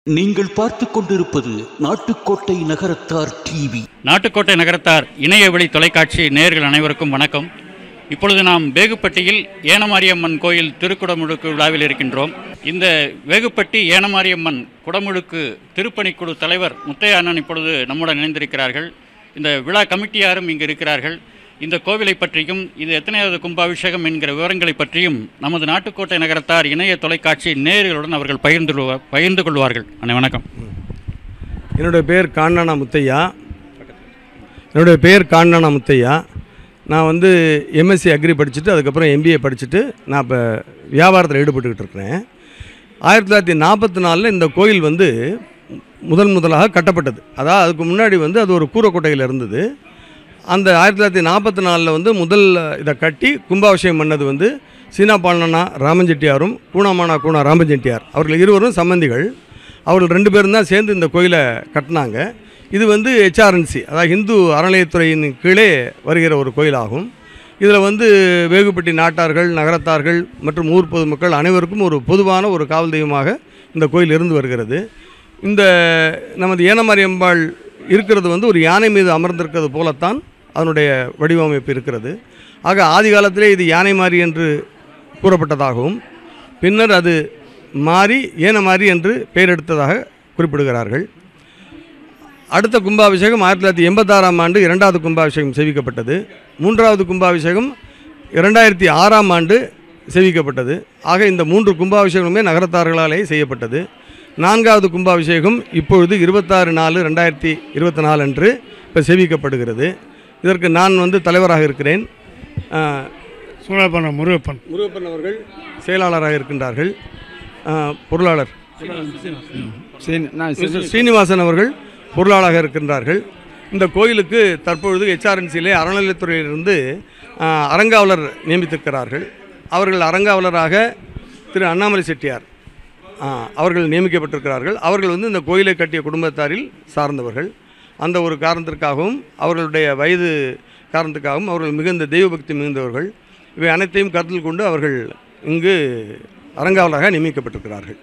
நீங்கள் பார்த்துக் கொண்டிருப்பது நாட்டுக்கோட்டை நகரத்தார் டிவி நாட்டுக்கோட்டை நகரத்தார் இணையவழி தொலைக்காட்சி நேயர்கள் அனைவருக்கும் வணக்கம் இப்பொழுது நாம் வேகுப்பட்டியில் ஏனமாரியம்மன் கோயில் திருக்குடமுழுக்கு விழாவில் இருக்கின்றோம் இந்த வேகுப்பட்டி ஏனமாரியம்மன் குடமுழுக்கு திருப்பணிக்குழு தலைவர் முத்தையா அண்ணன் இப்பொழுது நம்முடன் இணைந்திருக்கிறார்கள் இந்த விழா கமிட்டியாரும் இங்கு இருக்கிறார்கள் இந்த கோவிலை பற்றியும் இது எத்தனையாவது கும்பாபிஷேகம் என்கிற விவரங்களை பற்றியும் நமது நாட்டுக்கோட்டை நகரத்தார் இணைய தொலைக்காட்சி நேயர்களுடன் அவர்கள் பகிர்ந்து கொள்வா- பகிர்ந்து கொள்வார்கள் அண்ணே வணக்கம் என்னுடைய பேர் காண்ணானா முத்தையா என்னுடைய பேர் காண்ணானா முத்தையா நான் வந்து எம்எஸ்சி அக்ரி படிச்சுட்டு அதுக்கப்புறம் எம்பிஏ படிச்சுட்டு நான் இப்போ வியாபாரத்தில் ஈடுபட்டுக்கிட்டு இருக்கிறேன் ஆயிரத்தி தொள்ளாயிரத்தி நாற்பத்தி நாலில் இந்த கோயில் வந்து முதன் முதலாக கட்டப்பட்டது அதாவது அதுக்கு முன்னாடி வந்து அது ஒரு கூரைக்கோட்டையில் இருந்தது அந்த ஆயிரத்தி தொள்ளாயிரத்தி நாற்பத்தி நாலில் வந்து முதல் இதை கட்டி கும்பாபிஷேகம் பண்ணது வந்து சீனா பாலனா ராமஞ்செட்டியாரும் கூணாமானா கூணா ராமஞ்செட்டியார் அவர்கள் இருவரும் சம்பந்திகள் அவர்கள் ரெண்டு பேரும் தான் சேர்ந்து இந்த கோயிலை கட்டினாங்க இது வந்து ஹெச்ஆர்என்சி அதாவது இந்து அறநிலையத்துறையின் கீழே வருகிற ஒரு கோயிலாகும் இதில் வந்து வேகுப்பட்டி நாட்டார்கள் நகரத்தார்கள் மற்றும் ஊர் பொதுமக்கள் அனைவருக்கும் ஒரு பொதுவான ஒரு காவல் தெய்வமாக இந்த கோயில் இருந்து வருகிறது இந்த நமது ஏனமாரியம்பாள் இருக்கிறது வந்து ஒரு யானை மீது அமர்ந்திருக்கிறது போலத்தான் அதனுடைய வடிவமைப்பு இருக்கிறது ஆக ஆதி காலத்திலே இது யானை மாறி என்று கூறப்பட்டதாகவும் பின்னர் அது மாறி ஏனமாரி என்று பெயர் எடுத்ததாக குறிப்பிடுகிறார்கள் அடுத்த கும்பாபிஷேகம் ஆயிரத்தி தொள்ளாயிரத்தி எண்பத்தாறாம் ஆண்டு இரண்டாவது கும்பாபிஷேகம் செவிக்கப்பட்டது மூன்றாவது கும்பாபிஷேகம் இரண்டாயிரத்தி ஆறாம் ஆண்டு செவிக்கப்பட்டது ஆக இந்த மூன்று கும்பாபிஷேகமுமே நகரத்தார்களாலே செய்யப்பட்டது நான்காவது கும்பாபிஷேகம் இப்பொழுது இருபத்தாறு நாலு ரெண்டாயிரத்தி இருபத்தி நாலு அன்று இப்போ செவிக்கப்படுகிறது இதற்கு நான் வந்து தலைவராக இருக்கிறேன் ஆஹ், சூழப்பன முருகப்பன் முருகப்பன் அவர்கள் செயலாளராக இருக்கின்றார்கள் ஆஹ், பொருளாளர் மிஸ்டர் ஸ்ரீனிவாசன் அவர்கள் பொருளாளராக இருக்கின்றார்கள் இந்த கோயிலுக்கு தற்பொழுது ஹெச்ஆர்என்சியிலே அறநிலையத்துறையிலிருந்து ஆஹ், அறங்காவலர் நியமித்திருக்கிறார்கள் அவர்கள் அறங்காவலராக திரு அண்ணாமலை செட்டியார் ஆஹ், அவர்கள் நியமிக்கப்பட்டிருக்கிறார்கள் அவர்கள் வந்து இந்த கோயிலை கட்டிய குடும்பத்தாரில் சார்ந்தவர்கள் அந்த ஒரு காரணத்திற்காகவும் அவர்களுடைய வயது காரணத்துக்காகவும் அவர்கள் மிகுந்த தெய்வபக்தி மிகுந்தவர்கள் இவை அனைத்தையும் கருத்தில் கொண்டு அவர்கள் இங்கு அறங்காவலராக நியமிக்கப்பட்டிருக்கிறார்கள்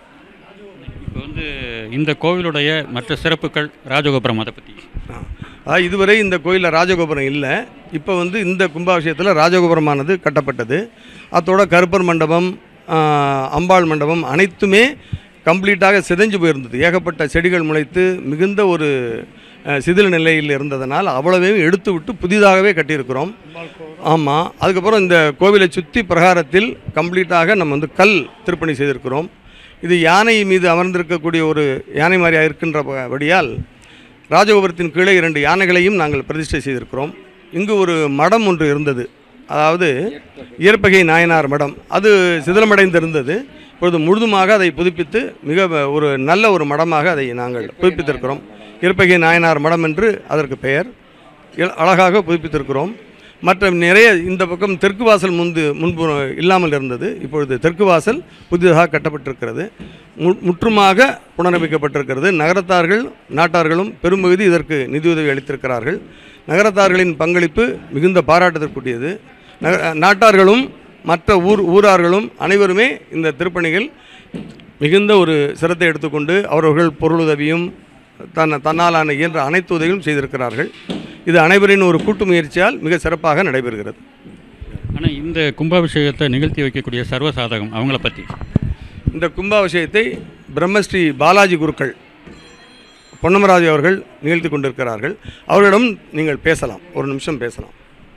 இப்போ வந்து இந்த கோவிலுடைய மற்ற சிறப்புகள் ராஜகோபுரம் அதை பற்றி ஆ, இதுவரை இந்த கோயிலில் ராஜகோபுரம் இல்லை இப்போ வந்து இந்த கும்பாபிஷேகத்தில் ராஜகோபுரமானது கட்டப்பட்டது அத்தோட கருப்பர் மண்டபம் ஆ, அம்பாள் மண்டபம் அனைத்துமே கம்ப்ளீட்டாக சிதைஞ்சு போயிருந்தது ஏகப்பட்ட செடிகள் முளைத்து மிகுந்த ஒரு அ, சிதில நிலையில் இருந்ததனால் அவ்வளவையும் எடுத்து விட்டு புதிதாகவே கட்டியிருக்கிறோம் ஆமாம் அதுக்கப்புறம் இந்த கோவிலை சுற்றி பிரகாரத்தில் கம்ப்ளீட்டாக நம்ம வந்து கல் திருப்பணி செய்திருக்கிறோம் இது யானை மீது அமர்ந்திருக்கக்கூடிய ஒரு யானை மாதிரியாக இருக்கின்றபடியால் ராஜகோபுரத்தின் கீழே இரண்டு யானைகளையும் நாங்கள் பிரதிஷ்டை செய்திருக்கிறோம் இங்கு ஒரு மடம் ஒன்று இருந்தது அதாவது இயற்பகை நாயனார் மடம் அது சிதிலமடைந்திருந்தது இப்பொழுது முழுதுமாக அதை புதுப்பித்து மிக ஒரு நல்ல ஒரு மடமாக அதை நாங்கள் புதுப்பித்திருக்கிறோம் இயற்பகை நாயனார் மடம் என்று அதற்கு பெயர் இல- அழகாக புதுப்பித்திருக்கிறோம் மற்ற நிறைய இந்த பக்கம் தெற்கு வாசல் முன்பு முன்பு இல்லாமல் இருந்தது இப்பொழுது தெற்கு வாசல் புதிதாக கட்டப்பட்டிருக்கிறது மு முற்றுமாக புனரமைக்கப்பட்டிருக்கிறது நகரத்தார்கள் நாட்டார்களும் பெரும்பகுதி இதற்கு நிதியுதவி அளித்திருக்கிறார்கள் நகரத்தார்களின் பங்களிப்பு மிகுந்த பாராட்டத்திற்குரியது நக நாட்டார்களும் மற்ற ஊர் ஊரார்களும் அனைவருமே இந்த திருப்பணிகள் மிகுந்த ஒரு சிரத்தை எடுத்துக்கொண்டு அவர்கள் பொருளுதவியும் தன் தன்னாலான இயன்ற அனைத்து உதவியும் செய்திருக்கிறார்கள் இது அனைவரின் ஒரு கூட்டு முயற்சியால் மிக சிறப்பாக நடைபெறுகிறது ஆனால் இந்த கும்பாபிஷேகத்தை நிகழ்த்தி வைக்கக்கூடிய சர்வசாதகம் அவங்கள பற்றி இந்த கும்பாபிஷேகத்தை பிரம்மஸ்ரீ பாலாஜி குருக்கள் பொன்னமராஜு அவர்கள் நிகழ்த்தி கொண்டிருக்கிறார்கள் அவர்களிடம் நீங்கள் பேசலாம் ஒரு நிமிஷம் பேசலாம்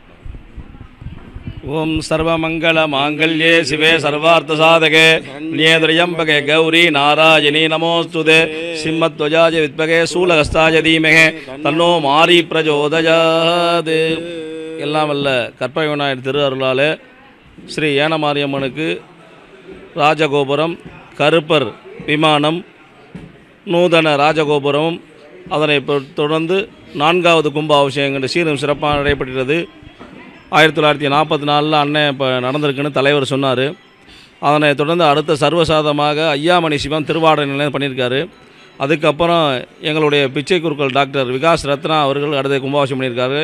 ஓம் சர்வமங்கள மாங்கல்யே சிவே சர்வார்த்த சாதகே நியேந்திரியம்பகே கௌரி நாராயணி நமோஸ்துதே சிம்மத்வஜாய வித்மகே சூலகஸ்தாய தீமகே தன்னோ மாரி பிரஜோதயாது எல்லாம் வல்ல கற்பக விநாயகர் திரு அருளாலே ஸ்ரீ ஏனமாரியம்மனுக்கு ராஜகோபுரம் கருப்பர் விமானம் நூதன ராஜகோபுரம் அதனை பொ- தொடர்ந்து நான்காவது கும்பாபிஷேகம் சீரும் சிறப்பாக நடைபெற்றது ஆயிரத்தி தொள்ளாயிரத்தி நாற்பத்தி நாலில் அண்ணன் இப்போ நடந்திருக்குன்னு தலைவர் சொன்னார் அதனை தொடர்ந்து அடுத்த சர்வசாதமாக ஐயாமணி சிவம் திருவாடனை நிலையம் பண்ணியிருக்காரு அதுக்கப்புறம் எங்களுடைய பிச்சை குருக்கள் டாக்டர் விகாஸ் ரத்னா அவர்கள் அடுத்த கும்பாபிஷேகம் பண்ணியிருக்காரு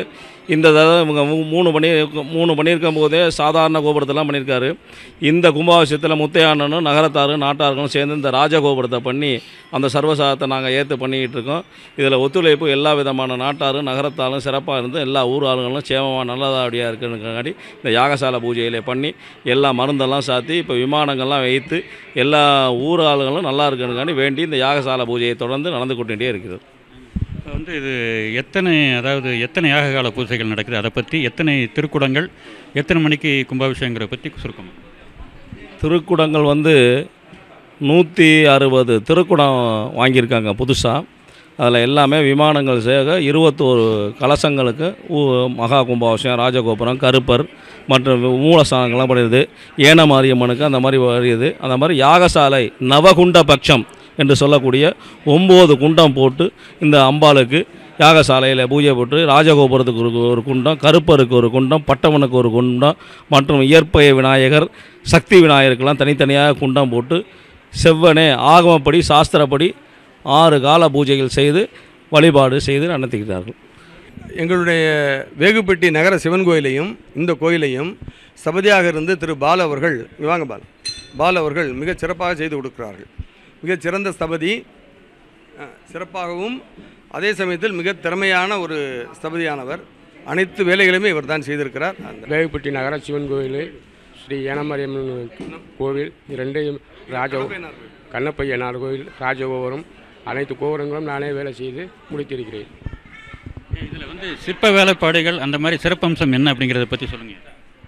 இந்த தடவை இவங்க மூ- மூணு பண்ணி மூணு பண்ணியிருக்கும் போதே சாதாரண கோபுரத்தெல்லாம் பண்ணியிருக்காரு இந்த கும்பாபிஷேகத்தில் முத்தையானனும் நகரத்தாரும் நாட்டார்களும் சேர்ந்து இந்த ராஜகோபுரத்தை பண்ணி அந்த சர்வசாதத்தை நாங்கள் ஏற்று பண்ணிக்கிட்டு இருக்கோம் இதில் ஒத்துழைப்பு எல்லா விதமான நாட்டாரும் நகரத்தாரும் சிறப்பாக இருந்து எல்லா ஊர் ஆளுங்களும் சேமமாக நல்லதாடியாக இருக்குங்காட்டி இந்த யாகசாலை பூஜையிலே பண்ணி எல்லா மருந்தெல்லாம் சாத்தி இப்போ விமானங்கள்லாம் வைத்து எல்லா ஊர் ஆளுங்களும் நல்லா இருக்குங்காண்டி வேண்டி இந்த யாகசாலை பூஜையை தொடர்ந்து நடந்து கொண்டுகிட்டே இருக்குது இப்போ வந்து இது எத்தனை அதாவது எத்தனை யாககால பூஜைகள் நடக்குது அதை பற்றி எத்தனை திருக்குடங்கள் எத்தனை மணிக்கு கும்பாபிஷேகங்கிற பற்றி சுருக்கம் திருக்குடங்கள் வந்து நூற்றி அறுபது திருக்குடம் வாங்கியிருக்காங்க புதுசாக அதில் எல்லாமே விமானங்கள் சேக இருபத்தோரு கலசங்களுக்கு ஊ- மகா கும்பாபிஷேகம் ராஜகோபுரம் கருப்பர் மற்றும் மூலஸ்தானங்கள்லாம் பண்ணிடுது ஏன மாரியம்மனுக்கு அந்த மாதிரி வருது அந்த மாதிரி யாகசாலை நவகுண்ட பட்சம் என்று சொல்லக்கூடிய ஒம்பது குண்டம் போட்டு இந்த அம்பாளுக்கு யாகசாலையில் பூஜை போட்டு ராஜகோபுரத்துக்கு ஒரு ஒரு குண்டம் கருப்பருக்கு ஒரு குண்டம் பட்டவனுக்கு ஒரு குண்டம் மற்றும் இயற்பய விநாயகர் சக்தி விநாயகருக்கெல்லாம் தனித்தனியாக குண்டம் போட்டு செவ்வனே ஆகமப்படி சாஸ்திரப்படி ஆறு கால பூஜைகள் செய்து வழிபாடு செய்து நடத்திக்கிறார்கள் எங்களுடைய வேகுப்பட்டி நகர சிவன் கோயிலையும் இந்த கோயிலையும் சபதியாக இருந்து திரு பால் அவர்கள் இங்க வாங்க பால் பால் அவர்கள் மிகச் சிறப்பாக செய்து கொடுக்கிறார்கள் மிகச் சிறந்த ஸ்தபதி அஹ், சிறப்பாகவும் அதே சமயத்தில் மிக திறமையான ஒரு ஸ்தபதியானவர் அனைத்து வேலைகளையுமே இவர் தான் செய்திருக்கிறார் அந்த வேகுப்பட்டி நகர சிவன் கோயில் ஸ்ரீ ஏனமாரியம்மன் கோவில் இரண்டையும் ராஜ கண்ணப்பையனார் கோயில் ராஜகோபுரம் அனைத்து கோபுரங்களும் நானே வேலை செய்து முடித்திருக்கிறேன் இதில் வந்து சிற்ப வேலைப்பாடுகள் அந்த மாதிரி சிறப்பம்சம் என்ன அப்படிங்கிறத பற்றி சொல்லுங்கள்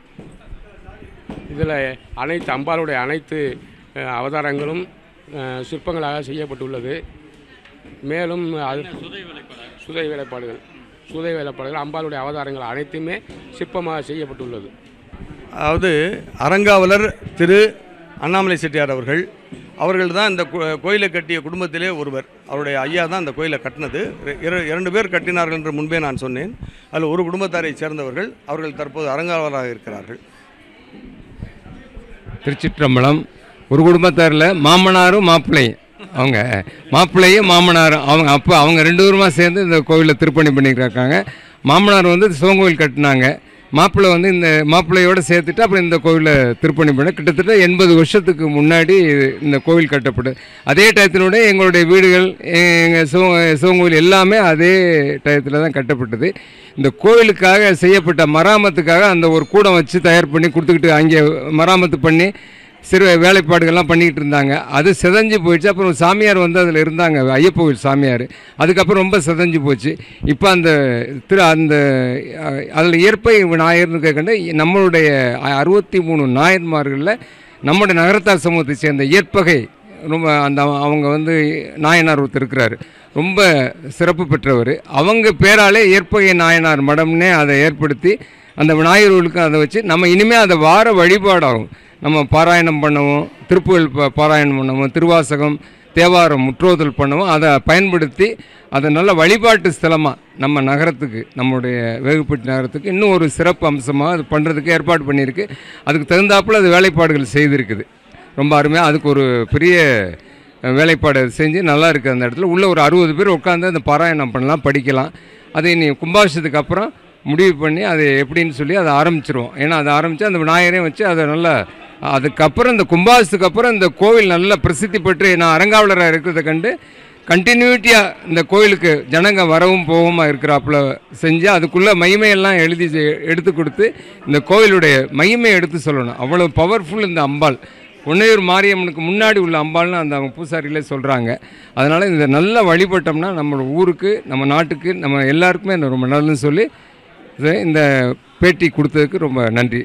இதில் அனைத்து அம்பாளுடைய அனைத்து அஹ், அவதாரங்களும் அஹ், சிற்பங்களாக செய்யப்பட்டுள்ளது மேலும் அது சுதை வேலைப்பாடுகள் சுதை வேலைப்பாடுகள் அம்பாளுடைய அவதாரங்கள் அனைத்துமே சிற்பமாக செய்யப்பட்டுள்ளது அதாவது அரங்காவலர் திரு அண்ணாமலை செட்டியார் அவர்கள் அவர்கள் தான் இந்த கோ- கோயிலை கட்டிய குடும்பத்திலே ஒருவர் அவருடைய ஐயா தான் இந்த கோயிலை கட்டினது இர- இரண்டு பேர் கட்டினார்கள் என்று முன்பே நான் சொன்னேன் அதில் ஒரு குடும்பத்தாரை சேர்ந்தவர்கள் அவர்கள் தற்போது அரங்காவலராக இருக்கிறார்கள் திருச்சிற்றம்பலம் ஒரு குடும்பத்தாரில் மாமனாரும் மாப்பிள்ளையும் அவங்க மாப்பிள்ளையும் மாமனாரும் அவங்க அப்போ அவங்க ரெண்டு பேருமா சேர்ந்து இந்த கோவிலை திருப்பணி பண்ணியிருக்காங்க மாமனார் வந்து சிவங்கோயில் கட்டினாங்க மாப்பிள்ளை வந்து இந்த மாப்பிள்ளையோடு சேர்த்துட்டு அப்புறம் இந்த கோவிலை திருப்பணி பண்ண கிட்டத்தட்ட எண்பது வருஷத்துக்கு முன்னாடி இந்த கோவில் கட்டப்பட்டு அதே டயத்தினோட எங்களுடைய வீடுகள் எங்கள் சிவ சிவங்கோயில் எல்லாமே அதே டயத்தில் தான் கட்டப்பட்டது இந்த கோவிலுக்காக செய்யப்பட்ட மராமத்துக்காக அந்த ஒரு கூடம் வச்சு தயார் பண்ணி கொடுத்துக்கிட்டு அங்கே மராமத்து பண்ணி சிறு வேலைப்பாடுகள்லாம் பண்ணிக்கிட்டு இருந்தாங்க அது சிதைஞ்சு போயிடுச்சு அப்புறம் சாமியார் வந்து அதில் இருந்தாங்க ஐயப்ப கோவில் சாமியார் அதுக்கப்புறம் ரொம்ப சிதைஞ்சு போச்சு இப்போ அந்த திரு அந்த அதில் இயற்பை விநாயகர்னு கண்டு நம்மளுடைய அறுபத்தி மூணு நாயன்மார்களில் நம்முடைய நகரத்தார் சமூகத்தை சேர்ந்த இயற்பகை ரொம்ப அந்த அவங்க வந்து நாயனார் ஒருத்தர் இருக்கிறாரு ரொம்ப சிறப்பு பெற்றவர் அவங்க பேராலே இயற்பகை நாயனார் மடம்னே அதை ஏற்படுத்தி அந்த விநாயகர்களுக்கு அதை வச்சு நம்ம இனிமேல் அதை வார வழிபாடாகும் நம்ம பாராயணம் பண்ணவும் திருப்புகழ் பா- பாராயணம் பண்ணவும் திருவாசகம் தேவாரம் முற்றோதல் பண்ணவும் அதை பயன்படுத்தி அதை நல்ல வழிபாட்டு ஸ்தலமாக நம்ம நகரத்துக்கு நம்முடைய வேகுப்பட்டி நகரத்துக்கு இன்னும் ஒரு சிறப்பு அம்சமாக அது பண்ணுறதுக்கு ஏற்பாடு பண்ணியிருக்கு அதுக்கு தகுந்தாப்புல அது வேலைப்பாடுகள் செய்திருக்குது ரொம்ப அருமையாக அதுக்கு ஒரு பெரிய அஹ், வேலைப்பாடு செஞ்சு நல்லா இருக்குது அந்த இடத்துல உள்ள ஒரு அறுபது பேர் உட்காந்து அந்த பாராயணம் பண்ணலாம் படிக்கலாம் அது இனி கும்பாபிஷத்துக்கு அப்புறம் முடிவு பண்ணி அது எப்படின்னு சொல்லி அதை ஆரம்பிச்சிருவோம் ஏன்னா அதை ஆரம்பித்து அந்த விநாயகரையும் வச்சு அதை நல்லா அதுக்கப்புறம் இந்த கும்பாபிஷத்துக்கு அப்புறம் இந்த கோவில் நல்லா பிரசித்தி பெற்று நான் அரங்காவலராக இருக்கிறத கண்டு கண்டினியூட்டியாக இந்த கோயிலுக்கு ஜனங்க வரவும் போகவும் இருக்கிறாப்புல செஞ்சு அதுக்குள்ளே மகிமையெல்லாம் எழுதி செ- எடுத்து கொடுத்து இந்த கோவிலுடைய மகிமையை எடுத்து சொல்லணும் அவ்வளோ பவர்ஃபுல் இந்த அம்பாள் உன்னையூர் மாரியம்மனுக்கு முன்னாடி உள்ள அம்பாள்னு அந்த அவங்க பூசாரிகளே சொல்கிறாங்க அதனால் இந்த நல்ல வழிபட்டோம்னா நம்ம ஊருக்கு நம்ம நாட்டுக்கு நம்ம எல்லாருக்குமே இந்த ரொம்ப நல்லதுன்னு சொல்லி இது இந்த பேட்டி கொடுத்ததுக்கு ரொம்ப நன்றி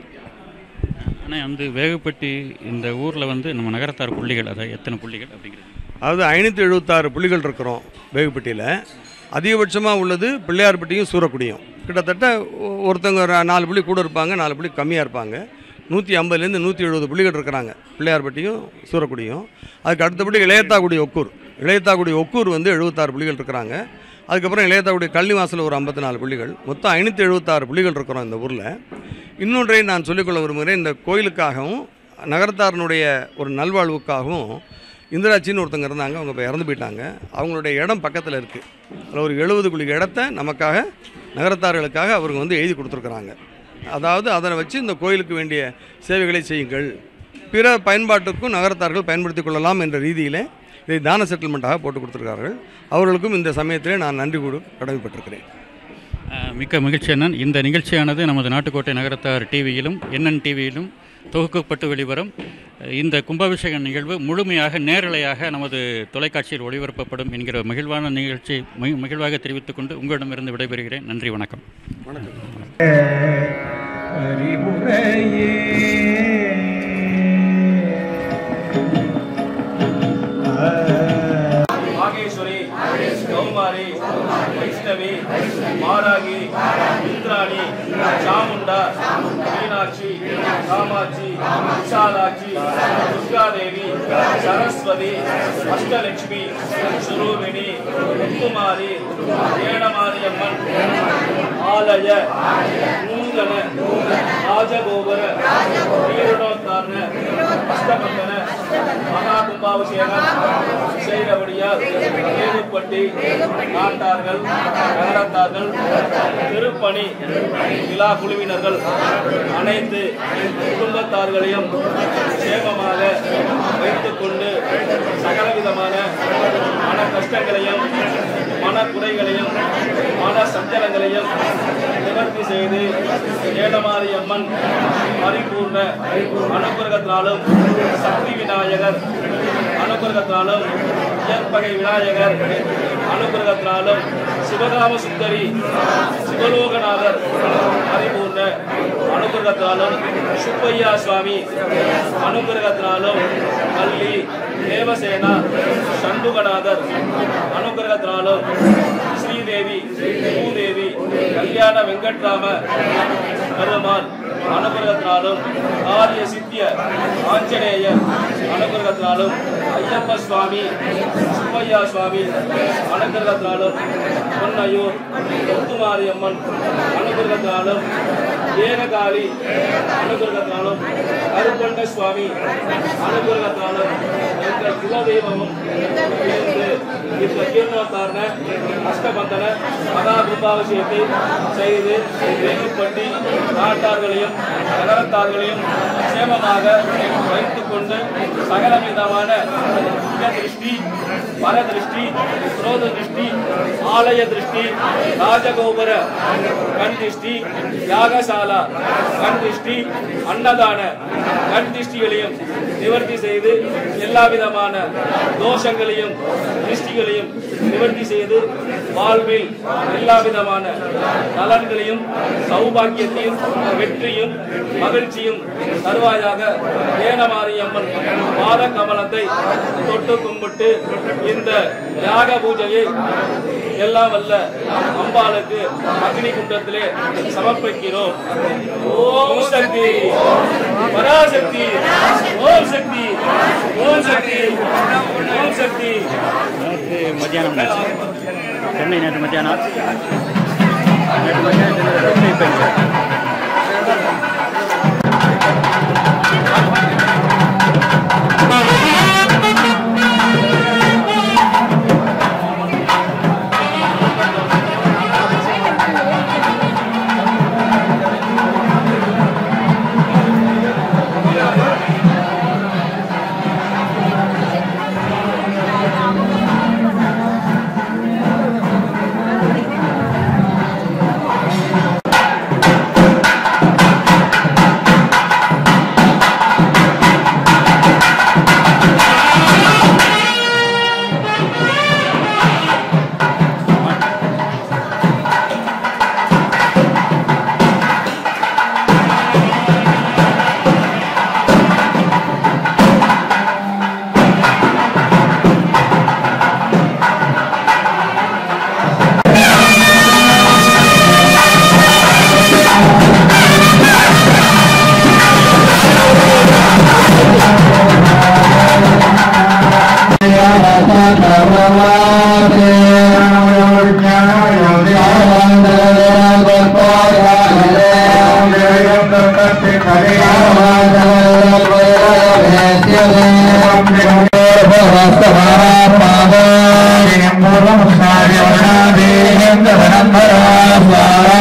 ஆனால் வந்து வேகப்பட்டி இந்த ஊரில் வந்து நம்ம நகரத்தார் புள்ளிகள் அதாவது எத்தனை புள்ளிகள் அப்படிங்கிறது அதாவது ஐநூற்றி எழுபத்தாறு புள்ளிகள் இருக்கிறோம் வேகுப்பட்டியில் அதிகபட்சமாக உள்ளது பிள்ளையார்பட்டியும் சூரக்குடியும் கிட்டத்தட்ட ஒ- ஒருத்தவங்க ஒரு நாலு புள்ளி கூட இருப்பாங்க நாலு புள்ளி கம்மியாக இருப்பாங்க நூற்றி ஐம்பதுலேருந்து நூற்றி எழுபது புள்ளிகள் இருக்கிறாங்க பிள்ளையார்பட்டியும் சூரக்குடியும் அதுக்கு அடுத்தபடி இளையத்தாக்குடி ஒக்கூர் இளையத்தாக்குடி ஒக்கூர் வந்து எழுபத்தாறு புள்ளிகள் இருக்கிறாங்க அதுக்கப்புறம் இளையத்தாக்குடி கள்ளிவாசல் ஒரு ஐம்பத்தி நாலு புள்ளிகள் மொத்தம் ஐநூற்றி எழுபத்தாறு புள்ளிகள் இருக்கிறோம் இந்த ஊரில் இன்னொன்றை நான் சொல்லிக்கொள்ள விரும்புகிறேன் இந்த கோயிலுக்காகவும் நகரத்தாரனுடைய ஒரு நல்வாழ்வுக்காகவும் இந்திராட்சின்னு ஒருத்தங்க இருந்தாங்க அவங்க இப்போ இறந்து போயிட்டாங்க அவங்களுடைய இடம் பக்கத்தில் இருக்குது அதில் ஒரு எழுபது குழி இடத்த நமக்காக நகரத்தார்களுக்காக அவருக்கு வந்து எழுதி கொடுத்துருக்குறாங்க அதாவது அதனை வச்சு இந்த கோயிலுக்கு வேண்டிய சேவைகளை செய்யுங்கள் பிற பயன்பாட்டுக்கும் நகரத்தார்கள் பயன்படுத்திக் கொள்ளலாம் என்ற ரீதியிலே இதை தான செட்டில்மெண்ட்டாக போட்டு கொடுத்துருக்கார்கள் அவர்களுக்கும் இந்த சமயத்திலே நான் நன்றி கூறு கடமைப்பட்டிருக்கிறேன் அஹ், மிக்க மகிழ்ச்சி அண்ணன் இந்த நிகழ்ச்சியானது நமது நாட்டுக்கோட்டை நகரத்தார் டிவியிலும் என்என் டிவியிலும் தொகுக்கப்பட்டு வெளிவரும் அஹ், இந்த கும்பாபிஷேக நிகழ்வு முழுமையாக நேரலையாக நமது தொலைக்காட்சியில் ஒளிபரப்பப்படும் என்கிற மகிழ்வான நிகழ்ச்சி மகி- மகிழ்வாக தெரிவித்துக் கொண்டு உங்களிடமிருந்து விடைபெறுகிறேன் நன்றி வணக்கம் நாகேஸ்வரி கௌமாரி வைஷ்ணவி மாராகி இந்திராணி சாமுண்டா மீனாட்சி காமாட்சி விஷாலாட்சி துர்காதேவி சரஸ்வதி அஷ்டலட்சுமி சுரூபிணி முத்துமாரி ஏடமாரியம்மன் ஆலய நூதன ராஜகோபுர நீருடோத்தாரண அஷ்டமந்தன மகா கும்பாபிஷேகம் செய்தபடியால் ஏதுப்பட்டி நாட்டார்கள் நகரத்தார்கள் திருப்பணி விழா குழுவினர்கள் அனைத்து குடும்பத்தார்களையும் சேமமாக வைத்துக்கொண்டு சகலவிதமான மன கஷ்டங்களையும் மன குறைகளையும் மன சஞ்சலங்களையும் நிவர்த்தி செய்து ஏடமாரியம்மன் பரிபூர்ண அனுகிரகத்தினாலும் சக்தி விநாயகர் அனுகிரகத்தினாலும் இயற்பகை விநாயகர் அனுகிரகத்தினாலும் சிவகாம சுந்தரி சிவலோகநாதர் பரிபூர்ண அனுகிரகத்தினாலும் சுப்பையா சுவாமி அனுகிரகத்தினாலும் கல்லி தேவசேனா சண்முகநாதர் அனுகிரகத்தினாலும் ஸ்ரீதேவி பூதேவி கல்யாண வெங்கட்ராம பெருமாள் அனுகிரகத்தினாலும் ஆரிய சித்திய ஆஞ்சநேயர் அனுகிரகத்தினாலும் ஐயப்ப சுவாமி சுப்பையா சுவாமி அனுகிரகத்தினாலும் பொன்னையூர் முத்துமாரியம்மன் அனுகிரகத்தினாலும் ஏககாளி அனுகிரகத்தினாலும் கருப்பண்ண சுவாமி அனுகிரகத்தினாலும் எங்கள் குலதெய்வமும் இருந்து இந்த கீர்ணோத்தாரண அஷ்டபந்தன மகா கும்பாபிஷேகத்தை செய்து வேகுப்பட்டி நாட்டார்களையும் நகரத்தார்களையும் சேமமாக வைத்துக் கொண்டு சகல விதமான இக திருஷ்டி பர திருஷ்டி குரோத திருஷ்டி ஆலய திருஷ்டி ராஜகோபுர கண் திருஷ்டி யாகசாலா கண் திருஷ்டி அன்னதான கண் திருஷ்டிகளையும் நிவர்த்தி செய்து எல்லா விதமான தோஷங்களையும் திருஷ்டிகளையும் நிவர்த்தி செய்து வாழ்வில் எல்லா விதமான நலன்களையும் சௌபாக்கியத்தையும் வெற்றியும் மகிழ்ச்சியும் தருவாயாக ஏனமாரியம்மன் பாத கமலத்தை தொட்டு கும்பிட்டு இந்த யாக பூஜையை எல்லாம் வல்ல அம்பாளுக்கு அக்னி குண்டத்திலே சமர்ப்பிக்கிறோம் ஓம் சக்தி பராசக்தி ஓம் சக்தி ஓம் சக்தி ஓம் சக்தி நேற்று மத்தியானம் ஆச்சு. சென்னை நேற்று மத்தியானம் ஆச்சு. நேற்று மத்தியானம் சென்னையில் இப்போ இல்லை. Para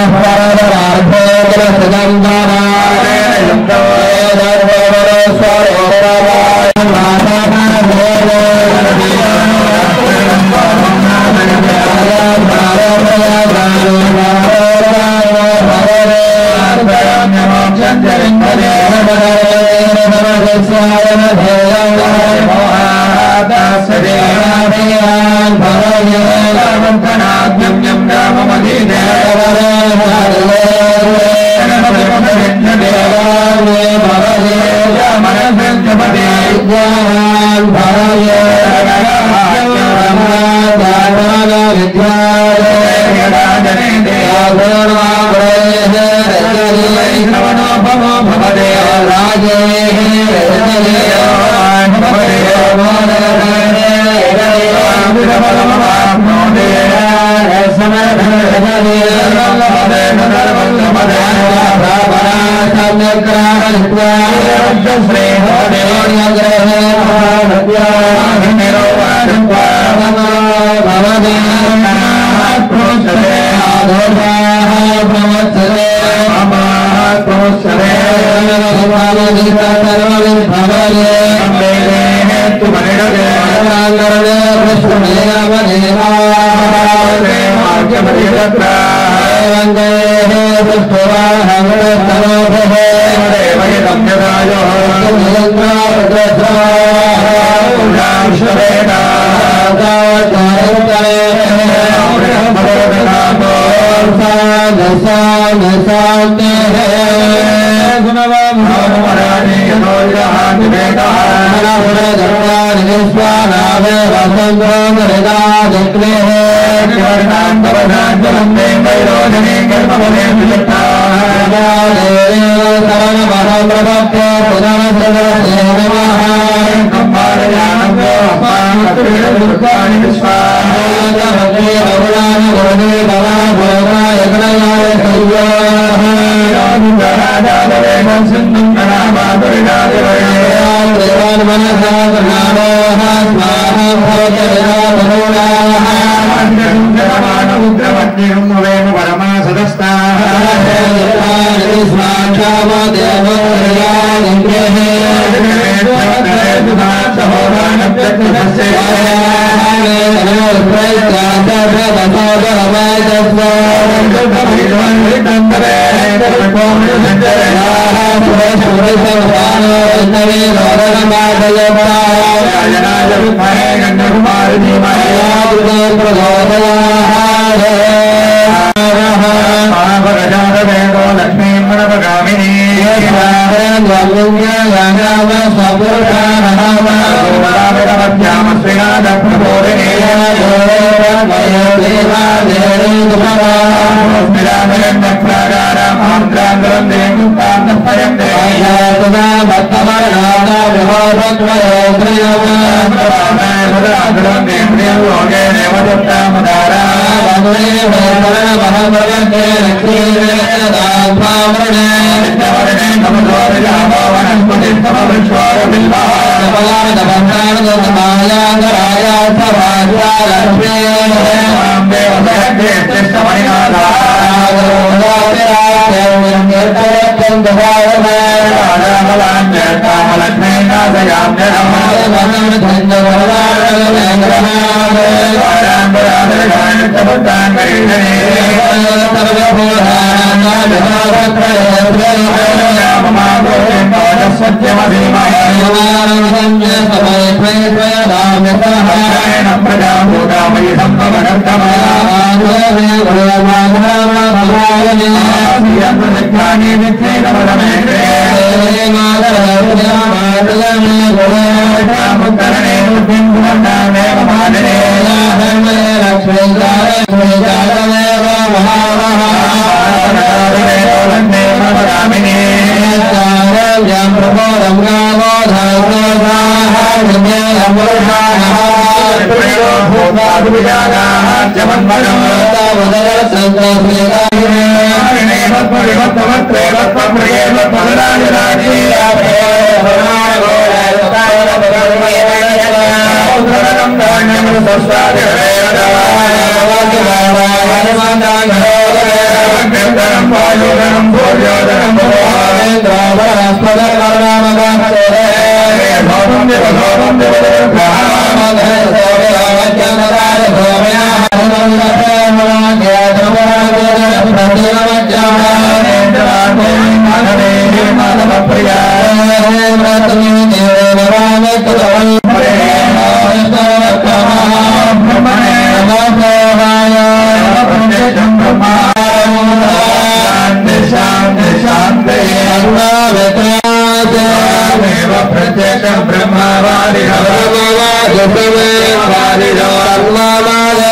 பிரம்மவாதி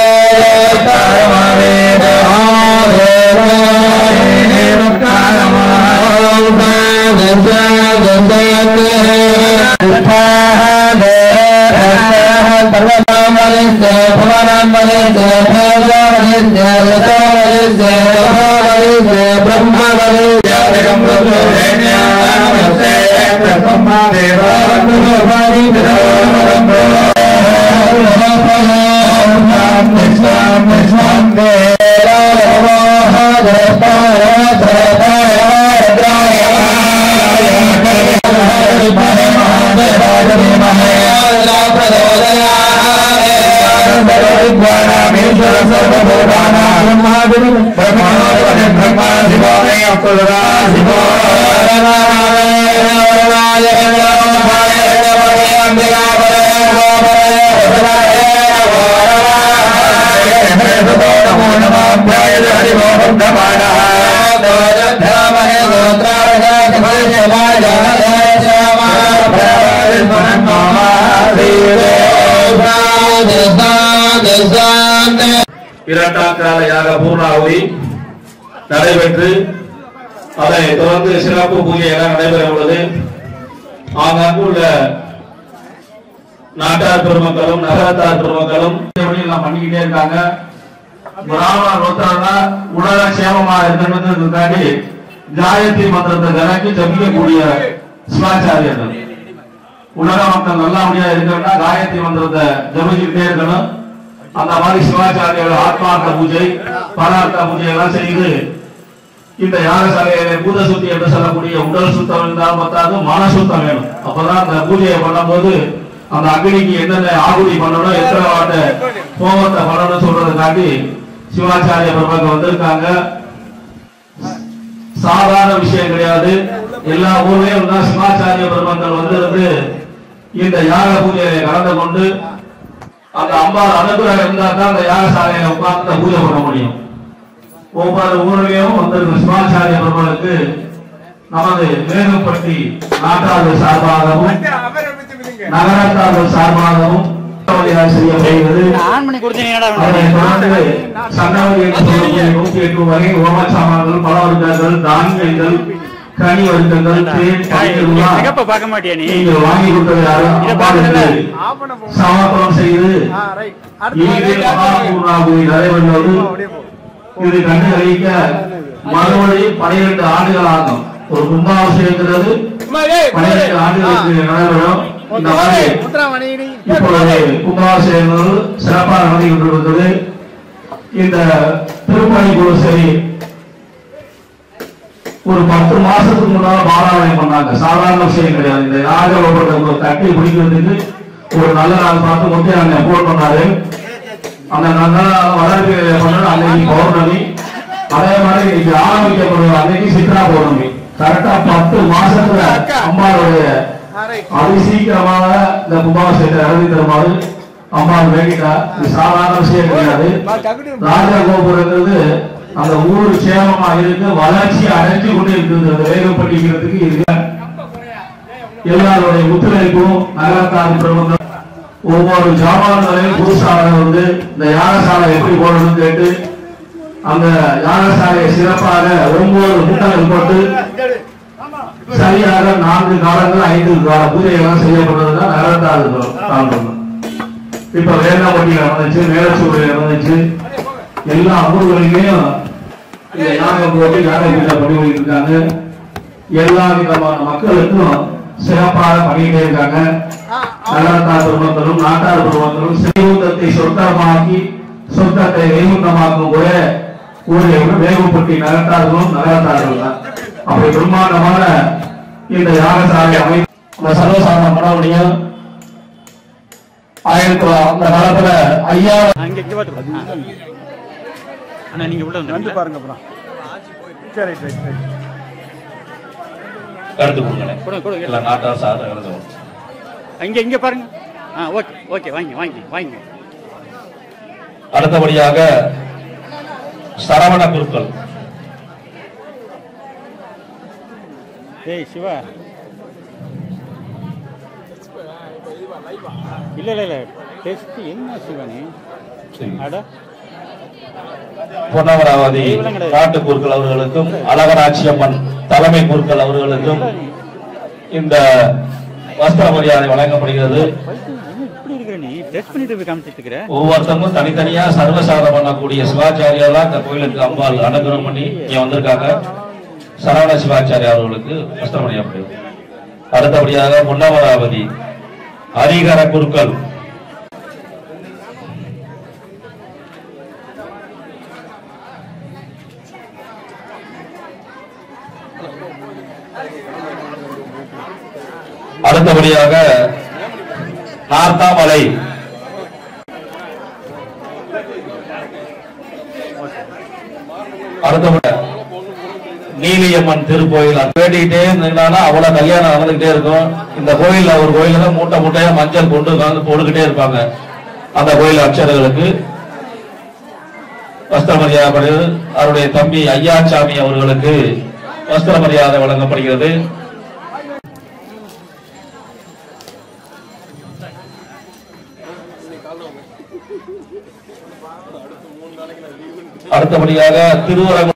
இரண்டாம் கால யாக பூர்ணாவதி நடைபெற்று அதை தொடர்ந்து சிறப்பு பூஜை எல்லாம் நடைபெற உள்ளது ஆங்காங்கு உள்ள நாட்டார் பெருமக்களும் நகரத்தார் பெருமக்களும் இந்த வழியில் எல்லாம் பண்ணிக்கிட்டே இருக்காங்க பிராமணர் ஒருத்தரா உலக சேமமா இருக்கிறதுக்காண்டி காயத்ரி மந்திரத்தை கணக்கு ஜபிக்கக்கூடிய சிவாச்சாரியர்கள் உலக மக்கள் நல்லபடியா இருக்கணும்னா காயத்ரி மந்திரத்தை ஜபிச்சுக்கிட்டே இருக்கணும் அந்த மாதிரி சிவாச்சாரியர்கள் ஆத்மார்த்த பூஜை பரார்த்த பூஜை எல்லாம் செய்து இந்த யாகசாலையில பூத சுத்தி என்று சொல்லக்கூடிய உடல் சுத்தம் இருந்தாலும் பத்தாது மன சுத்தம் வேணும் அப்பதான் அந்த பூஜையை பண்ணும்போது அந்த அக்னிக்கு என்னென்ன ஆகுதி பண்ணணும் எத்தனை வாட்ட ஹோமத்தை பண்ணணும் சொல்றதுக்காண்டி சிவாச்சாரிய பெருமக்கள் வந்திருக்காங்க சாதாரண விஷயம் கிடையாது எல்லா ஊர்லயும் தான் சிவாச்சாரிய பெருமக்கள் வந்து இந்த யாக பூஜையை கலந்து கொண்டு அந்த அம்பாள் அனுகிரகம் இருந்தா தான் அந்த யாகசாலையில உட்கார்ந்து அந்த பூஜை பண்ண முடியும் ஒவ்வொரு ஊர்லயும் வந்திருக்கும் சிவாச்சாரிய பெருமளுக்கு நமது மேகப்பட்டி நாட்டாளர் சார்பாகவும் நகரத்தாளர் சார்பாகவும் மரியாதை செய்யப்படுகிறது ஆன் பண்ணி கொடுத்தீங்கன்னா அதனை தொடர்ந்து சன்னவதி என்று சொல்லக்கூடிய நூத்தி எட்டு வகை ஓமச்சாமான்கள் பல வர்க்கங்கள் தானியங்கள் கனி வர்க்கங்கள் தேன் பயிர்கள்லாம் சிகப்ப பார்க்க மாட்டியா நீ நீங்கள் வாங்கி கொடுத்தது யாரும் இதை அம்பாளுக்கு பார்க்கல. சமர்ப்பணம் செய்து இனிதே மகாபூர்ணாபுரி நடைபெறுவது இது கண்டு கழிக்க மறுபடி பனிரெண்டு ஆண்டுகள் ஆகும் ஒரு கும்பாபிஷேகங்கிறது பனிரெண்டு ஆண்டுகளுக்கு நடைபெறும் இந்த மாதிரி இப்பொழுது கும்பாபிஷேகங்கள் சிறப்பாக நடந்து கொண்டிருக்கிறது இந்த திருப்பணி குழு சரி ஒரு பத்து மாசத்துக்கு முன்னால பாராயணம் பண்ணாங்க சாதாரண விஷயம் கிடையாது இந்த யாகத்தை கட்டி பிடிக்கிறதுக்கு ஒரு நல்ல நாள் பார்த்து முக்கிய அண்ணன் போன் பண்ணாரு அந்த நல்ல நாள் வளர்ப்பு பண்ண அன்னைக்கு பௌர்ணமி அதே மாதிரி இன்னைக்கு ஆரம்பிக்கப்படுற அன்னைக்கு சித்ரா பௌர்ணமி கரெக்டா பத்து மாசத்துல அம்மாளுடைய அதி சீக்கிரமாக இந்த கும்பாபிஷேகத்தை இறங்கி தருமாறு அம்மாள் வேண்டிட்டா இது சாதாரண விஷயம் கிடையாது ராஜகோபுரங்கிறது அந்த ஊர் சேமமா இருக்கு வளர்ச்சி அடைஞ்சு கொண்டு இருக்குது அந்த வேகப்பட்டிக்கிறதுக்கு இது எல்லாருடைய ஒத்துழைப்பும் நகரத்தார் பிரபந்தம் ஒவ்வொரு ஜாமான்களையும் புதுசாக வந்து இந்த யாகசாலை எப்படி போடணும்னு கேட்டு அந்த யாகசாலையை சிறப்பாக ஒன்பது முட்டங்கள் போட்டு சரியாக நான்கு காலங்கள் ஐந்து கால பூஜைகள்லாம் செய்யப்பட்டதுதான் நகரத்தார் காரணம் இப்ப வேளாங்கண்ணியில் நடந்துச்சு மேலச்சூரில் நடந்துச்சு எல்லா ஊர்களிலையும் இந்த யாகம் போட்டு யானை பூஜை பண்ணி போயிட்டு இருக்காங்க எல்லா விதமான மக்களுக்கும் சிறப்பாக பண்ணிட்டே இருக்காங்க நகரத்தார் பெருமக்களும் நாட்டார் பெருமக்களும் செய்வூத்தத்தை சொர்க்கமாக்கி சொர்க்கத்தை வைகுண்டமாக்கும் கூட ஊரில் உள்ள வேகுப்பட்டி நகரத்தார்களும் நகரத்தார்கள் தான் அப்படி பிரம்மாண்டமான இந்த யாகசாலை அமை இந்த சர்வசாதாரண பண்ண முடியும் ஆயிரத்தி தொள்ளா- அந்த காலத்துல ஐயா அங்க இங்க பார்த்து அண்ணா நீங்க உள்ள வந்து பாருங்க அப்புறம் கருத்து கொடுங்களேன் கொடுங்க கொடுங்க எல்லா நாட்டார் சார்ந்த கருத்து கொடுங்க. இங்க இங்க பாருங்க ஆ ஓகே ஓகே வாங்கி வாங்கி வாங்கி அடுத்தபடியாக சரவண குருக்கள் ஏய் சிவா இல்ல இல்ல இல்ல டெஸ்ட் என்ன சிவனே அட பொன்னமராவதி நாட்டு குருக்கள் அவர்களுக்கும் அழகராட்சி அம்மன் தலைமை குருக்கள் அவர்களுக்கும் இந்த வஸ்திர மரியாதை வழங்கப்படுகிறது என்ன இப்படி இருக்கிற நீ டெஸ்ட் பண்ணிட்டு போய் காமிச்சிட்டு இருக்கிறேன் ஒவ்வொருத்தவங்களும் தனித்தனியா சர்வசாதம் பண்ணக்கூடிய சிவாச்சாரியாலாம் இந்த கோயிலுக்கு அம்பாள் அனுகிரகம் பண்ணி இங்க வந்திருக்காங்க சரவண சிவாச்சாரியா அவர்களுக்கு வஸ்திரமணி அப்படி அடுத்தபடியாக முன்னவராவதி ஹரிகர குருக்கள் அடுத்தபடியாக நார்த்தாமலை அடுத்தபடி நீலியம்மன் திருக்கோயில் அது வேண்டிக்கிட்டே இருந்தீங்கன்னா அவ்வளவு கல்யாணம் நடந்துகிட்டே இருக்கும் இந்த கோயில்ல ஒரு கோயில்ல தான் மூட்டை மூட்டையா மஞ்சள் கொண்டு உட்கார்ந்து போட்டுக்கிட்டே இருப்பாங்க அந்த கோயில் அர்ச்சகர்களுக்கு வஸ்திர மரியாதை அவருடைய தம்பி ஐயாச்சாமி அவர்களுக்கு வஸ்திர மரியாதை வழங்கப்படுகிறது அடுத்தபடியாக திருவரங்கம்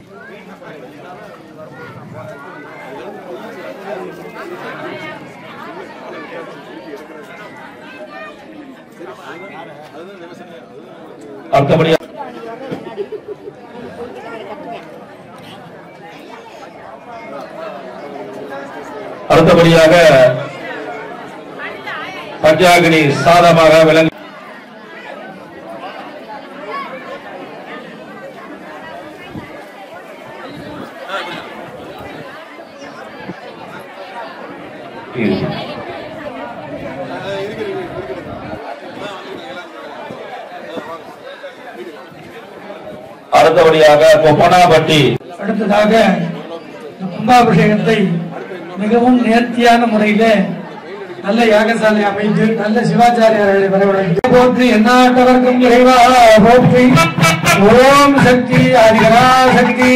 அடுத்தபடியாக அடுத்தபடியாக பஞ்சாகினி சாதமாக விளங்க அடுத்தபடியாக கொப்பனாபட்டி அடுத்ததாக கும்பாபிஷேகத்தை மிகவும் நேர்த்தியான முறையிலே நல்ல யாகசாலை அமைத்து நல்ல சிவாச்சாரியார்களை வரவழைத்து போற்றி எந்நாட்டவர்க்கும் இறைவா போற்றி ஓம் சக்தி ஹரிகரா சக்தி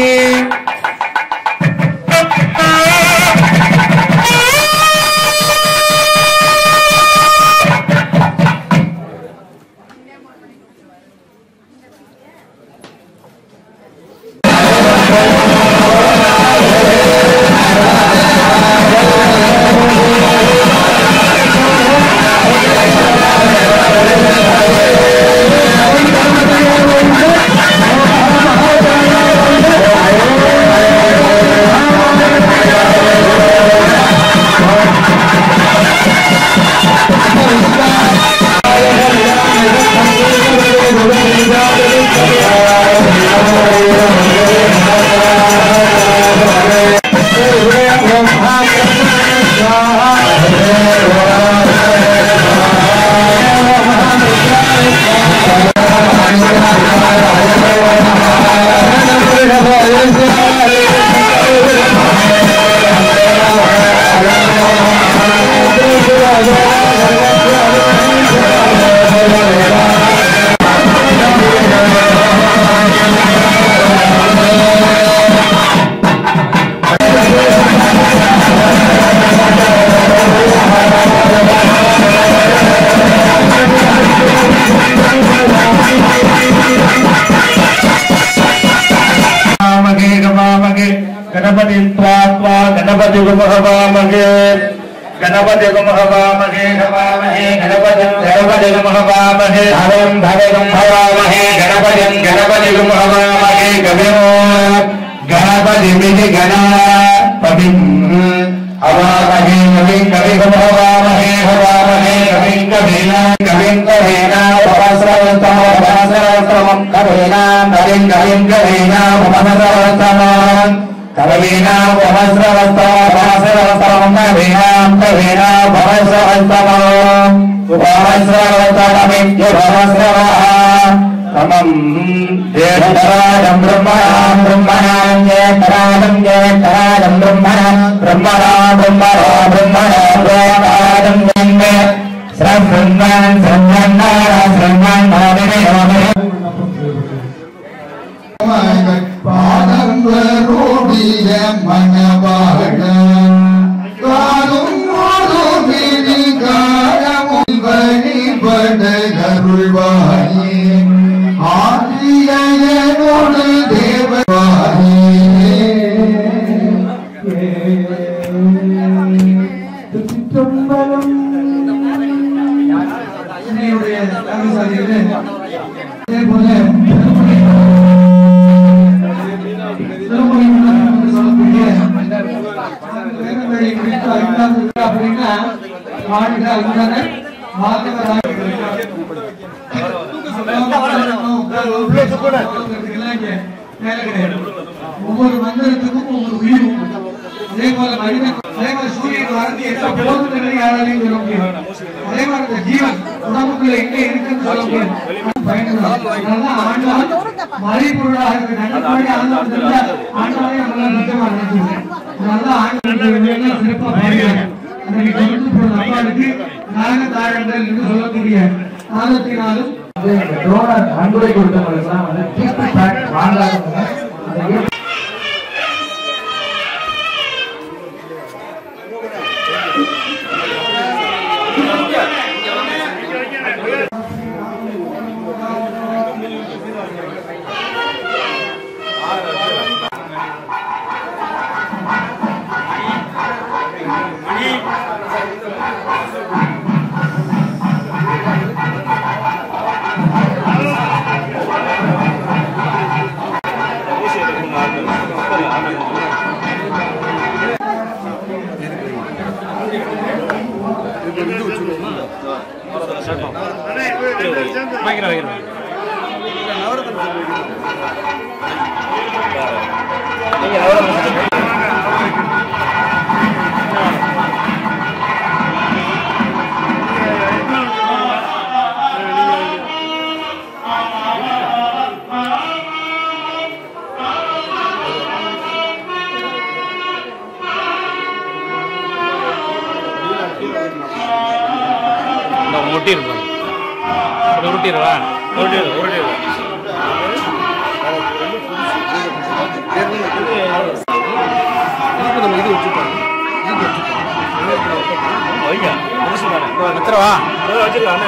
गवामगे गवामगे गणपति त्वा गणपति गुमहवामगे गणपति गुमहवामगे गवामहे गणपति गणपति गुमहवामहे हरं भगवं भवामहे गणपति गणपति गुमहवामहे गविमो गणपति मिति गणपति हवामहे कवि कवि गुमहवामहे हवामहे कवि कवीना कविं कवीना भवस्रवस्तम भवस्रवस्तमं कवीना कविं कविं कवीना भवस्रवस्तमं कवीना भवस्रवस्तम भवस्रवस्तमं कवीना कवीना भवस्रवस्तमं भवस्रवस्तममित्य भवस्रवः तमं ज्येष्ठराजं ब्रह्मणां ब्रह्मणां ज्येष्ठराजं ज्येष्ठराजं ब्रह्मणां ब्रह्मणा ब्रह्मणा ब्रह्मणा ब्रह्मराजं जन्मे श्रवण्णान् श्रवण्णान् श्रवण्णान् பாதங்களோடிய மனவாழ காலும் ஓடுமினி காலமும் வழிபட அருள்வாயே ஆசிரியனோடு தேவவாயே என்னுடைய வாழ்க அன்புடனே வாழ்க ஒவ்வொரு மந்திரத்துக்கும் ஒவ்வொரு உயிர் உண்டு. அதே போல மனிதன் அதே போல சூரியன் வரது எந்த போதும் யாராலையும் சொல்ல முடியாது அதே மாதிரி இந்த ஜீவன் உடம்புக்குள்ள எங்க இருக்குன்னு சொல்ல முடியாது பயன்படும் அதனால ஆண்டவன் மறைபொருளாக இருக்கு நன்மையோட ஆண்டவன் தெரிஞ்சா ஆண்டவனை நம்மளால நிச்சயமா நினைச்சுக்கிறேன் அதனால ஆண்டவன் சிறப்பா பாடுகிறாங்க அன்றைக்கு தொடர்ந்து போன அம்மாளுக்கு நாக தாழங்கள் என்று சொல்லக்கூடிய நாதத்தினாலும் டோனர் அன்புரை கொடுத்தவங்களுக்குலாம் வந்து gift pack வாங்காதவங்க அந்த gift ஒட்டிருப்போம் உருட்டிடுவா உருட்டிடு உருட்டிடு நம்ம இது வச்சுப்போம் வச்சிரவா வச்சிருக்கா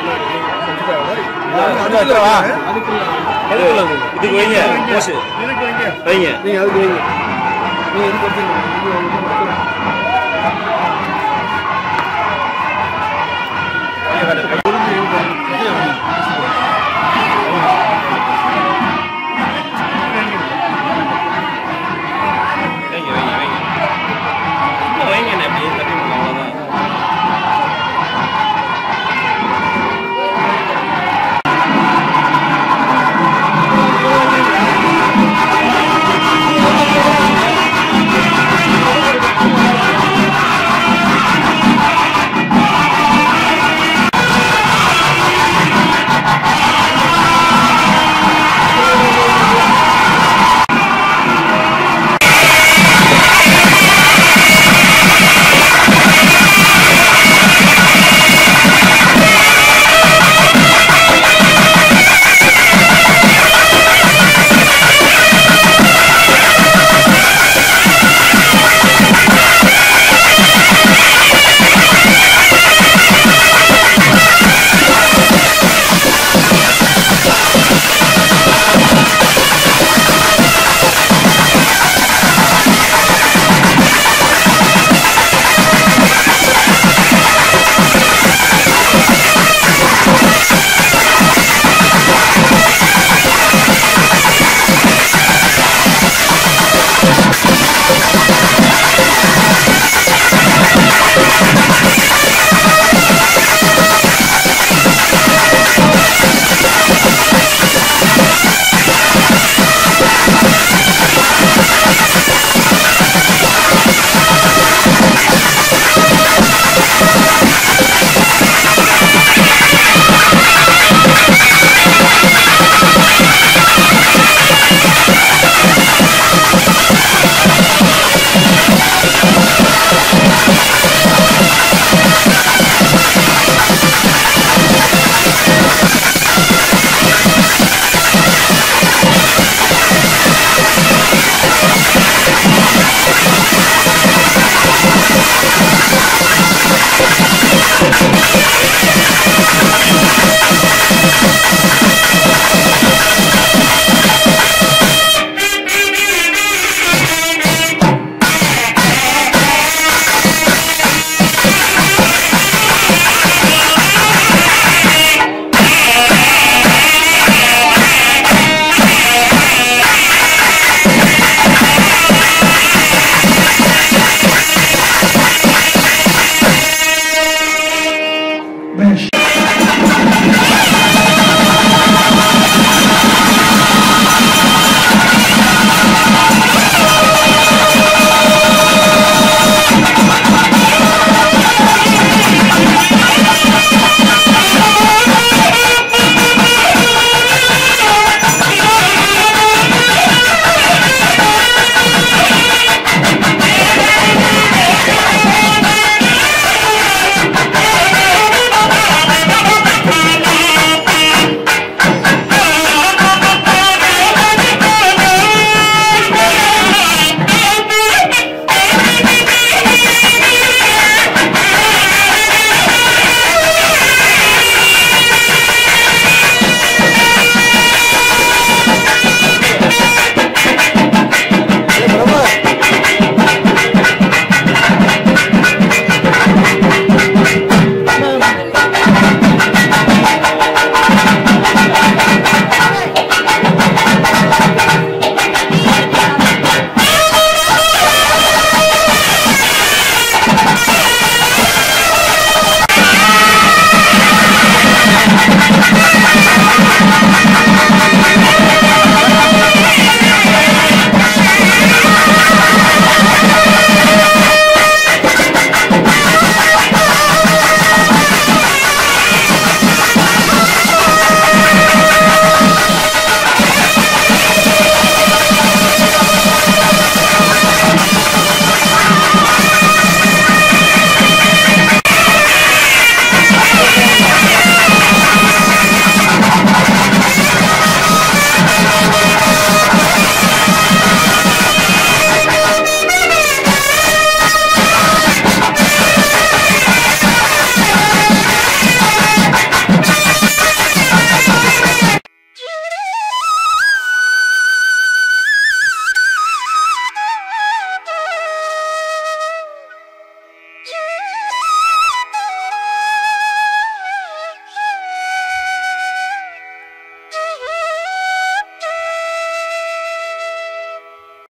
வச்சிரவா இதுக்கு வைங்க போஸ் வைங்க நீங்க அதுக்கு வைங்க நீங்க இதுக்கு வச்சுருங்க